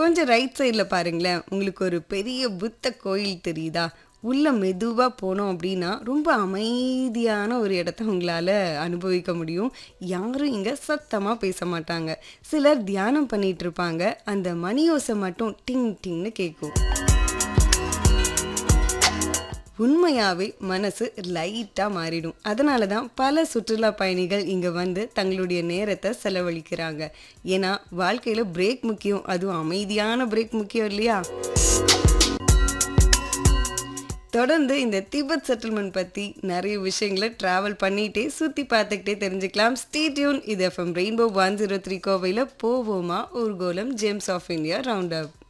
கொஞ்சம் ரைட் சைடில் பாருங்களேன் உங்களுக்கு ஒரு பெரிய புத்த கோயில் தெரியுதா உள்ள மெதுவாக போனோம் அப்படின்னா ரொம்ப அமைதியான ஒரு இடத்த உங்களால் அனுபவிக்க முடியும் யாரும் இங்கே சத்தமாக பேச மாட்டாங்க சிலர் தியானம் பண்ணிட்டு இருப்பாங்க அந்த மணி ஓசை மட்டும் டிங் டிங்னு கேட்கும் உண்மையாவே மனசு லைட்டாக மாறிடும் அதனால தான் பல சுற்றுலா பயணிகள் இங்கே வந்து தங்களுடைய நேரத்தை செலவழிக்கிறாங்க ஏன்னா வாழ்க்கையில் பிரேக் முக்கியம் அதுவும் அமைதியான பிரேக் முக்கியம் இல்லையா தொடர்ந்து இந்த திபெத் செட்டில்மெண்ட் பற்றி நிறைய விஷயங்களை ட்ராவல் பண்ணிகிட்டே சுற்றி பார்த்துக்கிட்டே தெரிஞ்சுக்கலாம் ஸ்டேட்யூன் இது F M Rainbow one zero three கோவையில் போவோமா ஊர்கோலம் gems of India round up